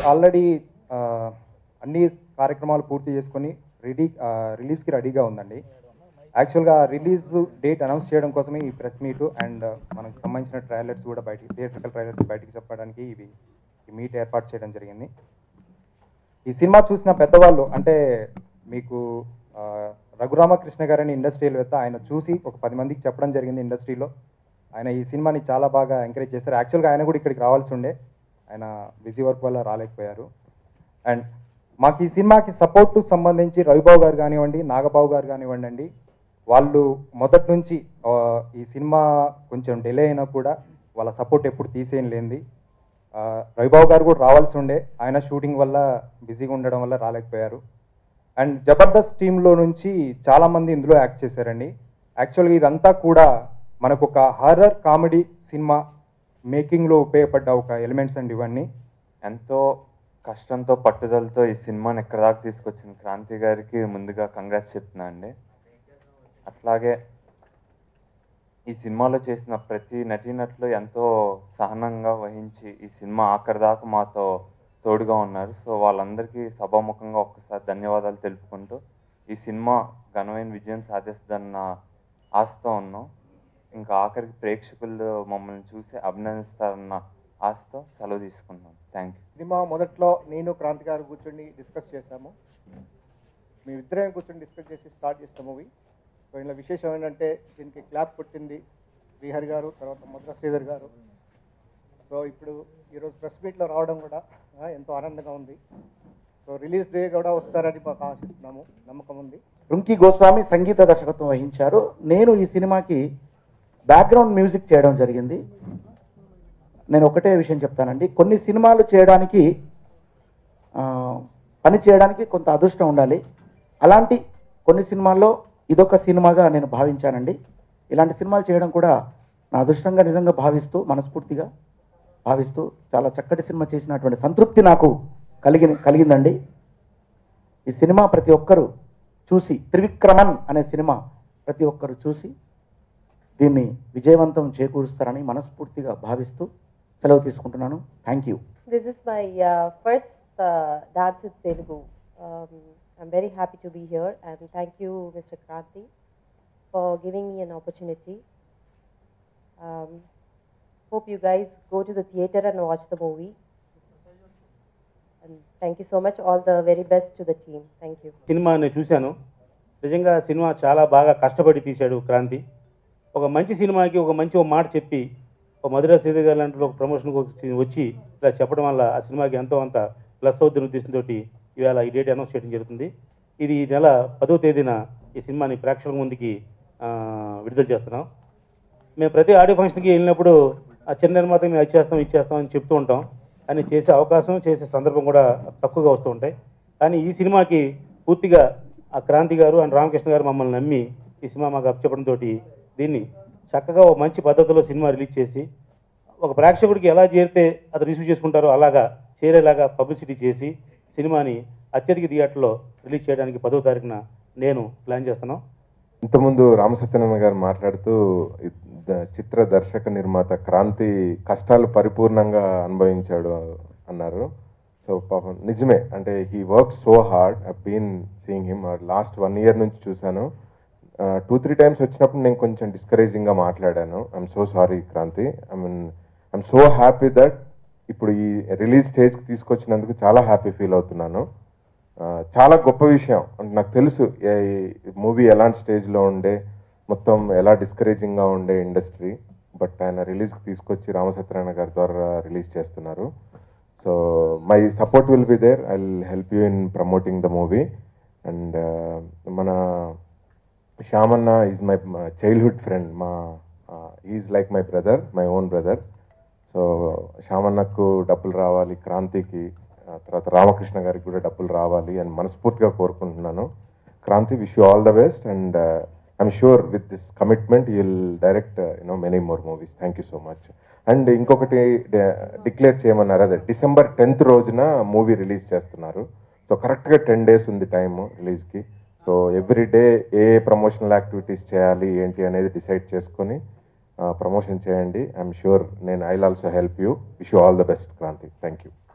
Already అన్ని కార్యక్రమాలు పూర్తి చేసుకొని రెడీ రిలీజ్కి రెడీగా ఉందండి యాక్చువల్గా రిలీజ్ డేట్ అనౌన్స్ చేయడం కోసమే ఈ ప్రెస్ మీట్ అండ్ మనకు సంబంధించిన ట్రైలర్స్ కూడా బయటికి థియేట్రికల్ ట్రైలర్స్ బయటికి చెప్పడానికి ఇవి ఈ మీట్ ఏర్పాటు చేయడం జరిగింది ఈ సినిమా చూసిన పెద్దవాళ్ళు అంటే మీకు ఆ, రఘురామకృష్ణ గారని ఇండస్ట్రియల్వేత్త ఆయన చూసి ఒక పది మందికి చెప్పడం జరిగింది ఇండస్ట్రీలో ఆయన ఈ సినిమాని చాలా బాగా ఎంకరేజ్ చేశారు యాక్చువల్గా ఆయన కూడా ఇక్కడికి రావాల్సి ఉండే ఆయన బిజీ వర్క్ వల్ల రాలేకపోయారు అండ్ మాకు ఈ సినిమాకి సపోర్ట్ సంబంధించి రవిబాబు గారు కానివ్వండి నాగబాబు గారు కానివ్వండి అండి వాళ్ళు మొదటి నుంచి ఆ, ఈ సినిమా కొంచెం డిలే అయినా కూడా వాళ్ళ సపోర్ట్ ఎప్పుడు తీసేయం లేనిది ఆ, రవిబాబు గారు కూడా రావాల్సి ఉండే ఆయన షూటింగ్ వల్ల బిజీగా ఉండడం వల్ల రాలేకపోయారు అండ్ జబర్దస్త్ టీంలో నుంచి చాలా మంది ఇందులో యాక్ట్ చేశారండి యాక్చువల్గా ఇదంతా కూడా మనకు ఒక హారర్ కామెడీ సినిమా మేకింగ్లో ఉపయోగపడ్డ ఒక ఎలిమెంట్స్ అండి ఇవన్నీ ఎంతో కష్టంతో పట్టుదలతో ఈ సినిమాని ఎక్కడ దాకా తీసుకొచ్చిన క్రాంతి గారికి ముందుగా కంగ్రాట్స్ చెప్తున్నా అండి అట్లాగే ఈ సినిమాలో చేసిన ప్రతి నటీనటులు ఎంతో సహనంగా వహించి ఈ సినిమా ఆఖరి దాకా మాతో తోడుగా ఉన్నారు సో వాళ్ళందరికీ సభాముఖంగా ఒక్కసారి ధన్యవాదాలు తెలుపుకుంటూ ఈ సినిమా ఘనమైన విజయం సాధిస్తుందన్న ఆశతో ఉన్నాం ఇంకా ఆఖరికి ప్రేక్షకులు మమ్మల్ని చూసి అభినందిస్తారన్న ఆశతో సెలవు తీసుకున్నాం థ్యాంక్ యూ సినిమా మొదట్లో నేను క్రాంతి గారు కూర్చొని డిస్కస్ చేశాము మేమిద్దరం కూర్చొని డిస్కస్ చేసి స్టార్ట్ చేస్తాం మూవీ సో ఇందులో విశేషం ఏంటంటే దీనికి క్లాప్ కొట్టింది శ్రీహరి గారు తర్వాత మధుర శ్రీధర్ గారు సో ఇప్పుడు ఈరోజు ప్రెస్ మీట్లో రావడం కూడా ఆ, ఎంతో ఆనందంగా ఉంది సో రిలీజ్ డే కూడా వస్తారని మాకు ఆశిస్తున్నాము నమ్మకం ఉంది రుంకి గోస్వామి సంగీత దర్శకత్వం వహించారు నేను ఈ సినిమాకి బ్యాక్గ్రౌండ్ మ్యూజిక్ చేయడం జరిగింది నేను ఒకటే విషయం చెప్తానండి కొన్ని సినిమాలు చేయడానికి ఆ, పని చేయడానికి కొంత అదృష్టం ఉండాలి అలాంటి కొన్ని సినిమాల్లో ఇదొక సినిమాగా నేను భావించానండి ఇలాంటి సినిమాలు చేయడం కూడా నా అదృష్టంగా నిజంగా భావిస్తూ మనస్ఫూర్తిగా భావిస్తూ చాలా చక్కటి సినిమా చేసినటువంటి సంతృప్తి నాకు కలిగి కలిగిందండి ఈ సినిమా ప్రతి ఒక్కరూ చూసి త్రివిక్రమన్ అనే సినిమా ప్రతి ఒక్కరు చూసి దీన్ని విజయవంతం చేకూరుస్తారని మనస్ఫూర్తిగా భావిస్తూ సెలవు తీసుకుంటున్నాను thank you This is my uh, first uh, dance in Telugu. Um, I'm very happy to be here and thank you, Mr. Kranti, for giving me an opportunity. Um, hope you guys go to the theater and watch the movie. And thank you so much. All the very best to the team. Thank you. సినిమా నేను చూశాను నిజంగా cinema చాలా బాగా కష్టపడి తీశాడు క్రాంతి ఒక మంచి సినిమాకి ఒక మంచి ఒక మాట చెప్పి ఒక మధుర శ్రీధర్ గారు లాంటి ఒక ప్రమోషన్కి వచ్చి వచ్చి ఇలా చెప్పడం వల్ల ఆ సినిమాకి ఎంతో అంత ప్లస్ అవుతున్న ఉద్దేశంతో ఇవాళ ఈ డేట్ అనౌన్స్ చేయడం జరుగుతుంది ఇది ఈ నెల పదో తేదీన ఈ సినిమాని ప్రేక్షకుల ముందుకి ఆ, విడుదల చేస్తున్నాం మేము ప్రతి ఆడియో ఫంక్షన్కి వెళ్ళినప్పుడు ఆ చిన్న నిర్మాత మేము అది చేస్తాం ఇది చేస్తాం అని చెప్తూ ఉంటాం కానీ చేసే అవకాశం చేసే సందర్భం కూడా తక్కువగా వస్తూ ఉంటాయి కానీ ఈ సినిమాకి పూర్తిగా ఆ క్రాంతి గారు అండ్ రామకృష్ణ గారు మమ్మల్ని నమ్మి ఈ సినిమా మాకు అప్పచెప్పడంతో దీన్ని చక్కగా ఒక మంచి పద్ధతిలో సినిమా రిలీజ్ చేసి ఒక ప్రేక్షకుడికి ఎలా చేరితే అది రిసీవ్ చేసుకుంటారో అలాగా చేరేలాగా పబ్లిసిటీ చేసి సినిమాని అత్యధిక థియేటర్లో రిలీజ్ చేయడానికి పదో తారీఖున నేను ప్లాన్ చేస్తున్నాం ఇంతకుముందు రామసత్యనారాయణ గారు మాట్లాడుతూ ఈ ద- చిత్ర దర్శక నిర్మాత క్రాంతి కష్టాలు పరిపూర్ణంగా అనుభవించాడు అన్నారు సో పాపం నిజమే అంటే he work so hard I been seeing him last one year నుంచి చూశాను టూ త్రీ టైమ్స్ వచ్చినప్పుడు నేను కొంచెం డిస్కరేజింగ్ గా మాట్లాడాను I'm so sorry Kranti I mean I'm so happy that ఇప్పుడు ఈ రిలీజ్ స్టేజ్కి తీసుకొచ్చినందుకు చాలా హ్యాపీ ఫీల్ అవుతున్నాను ఆ, చాలా గొప్ప విషయం అంటే నాకు తెలుసు మూవీ ఎలాంటి స్టేజ్లో ఉండే మొత్తం ఎలా డిస్కరేజింగ్గా ఉండే ఇండస్ట్రీ బట్ ఆయన రిలీజ్కి తీసుకొచ్చి రామసత్యనారాయణ గారి ద్వారా రిలీజ్ చేస్తున్నారు so my support will be there I will help you in promoting the movie and మన Shyamanna is my childhood friend మా is like my brother my own brother so శ్యామన్నకు డబ్బులు రావాలి క్రాంతికి ఆ, తర్వాత రామకృష్ణ గారికి కూడా డబ్బులు రావాలి అని మనస్ఫూర్తిగా కోరుకుంటున్నాను Kranti wish you all the best and I'm sure with this commitment you will direct you know many more movies thank you so much and ఇంకొకటి డిక్లేర్ చేయమన్నారు అదే డిసెంబర్ టెన్త్ రోజున మూవీ రిలీజ్ చేస్తున్నారు సో కరెక్ట్గా టెన్ డేస్ ఉంది time రిలీజ్కి so every day ఏ promotional activities చేయాలి ఏంటి అనేది డిసైడ్ చేసుకొని ప్రమోషన్ చేయండి ఐఎమ్ షూర్ నేను I also help you wish you all the best Kranti thank you